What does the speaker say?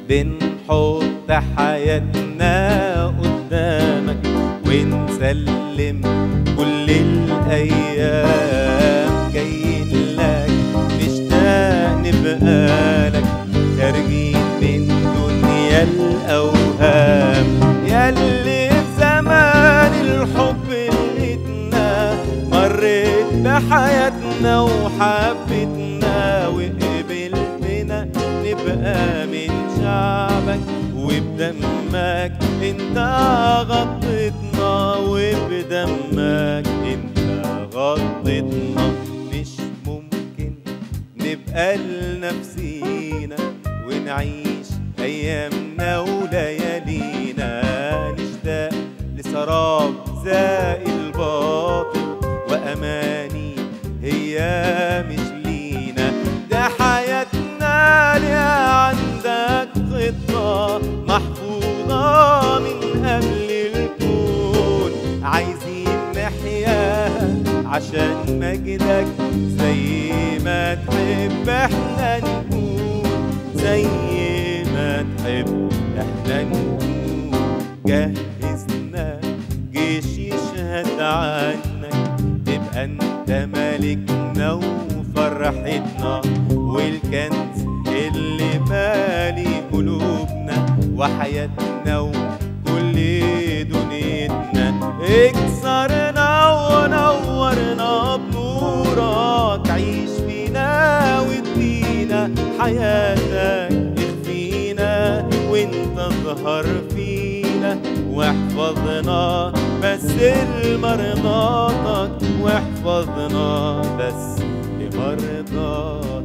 بنحط حياتنا قدامك ونسلم كل الأيام جايين لك نشتاق نبقى لك خارجين من دنيا الأوهام ياللي في زمان الحب لقيتنا مريت بحياتنا وحبتنا وقبلتنا نبقى من شعبك وبدمك انت غطيتنا وبدمك انت غطيتنا مش ممكن نبقى لنفسينا ونعيش ايامنا وليالينا نشتاق لسراب زائل باطل واماني هي مش لينا ده حياتنا ليها عندك خطة محفوظة من قبل الكون عايزين نحياها عشان مجدك زي ما تحب احنا نكون زي ما تحب احنا نكون جهزنا جيش يشهد عنك تبقى انت ملكنا وفرحتنا والكنز اللي مالي قلوبنا وحياتنا وكل دنيتنا اكسرنا ونورنا بنورك عيش فينا وادينا حياتك اخفينا وانت اظهر فينا واحفظنا بس لمرضاتك واحفظنا بس لمرضاتك